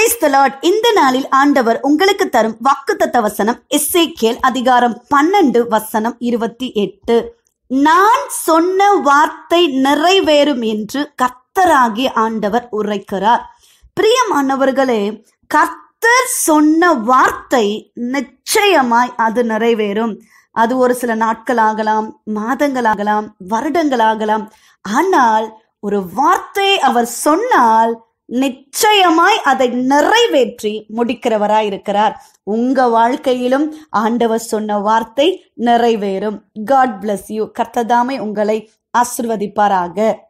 Praise the Lord. இந்த நாளில் ஆண்டவர் உங்களுக்கு தரும் வாக்குத்தத்த வசனம் எஸ்ஏகேல் அதிகாரம் பன்னெண்டு வசனம் இருபத்தி எட்டு நான் சொன்ன வார்த்தை நிறைவேறும் என்று கர்த்தராகிய ஆண்டவர் உரைக்கிறார் பிரியமானவர்களே கர்த்தர் சொன்ன வார்த்தை நிச்சயமாய் அது நிறைவேறும் அது ஒரு சில நாட்கள் ஆகலாம் மாதங்களாகலாம் வருடங்களாகலாம் ஆனால் ஒரு வார்த்தை அவர் சொன்னால் நிச்சயமாய் அதை நிறைவேற்றி முடிக்கிறவராய் இருக்கிறார் உங்க வாழ்க்கையிலும் ஆண்டவர் சொன்ன வார்த்தை நிறைவேறும் காட் bless யூ கர்த்ததாமே உங்களை ஆசிர்வதிப்பாராக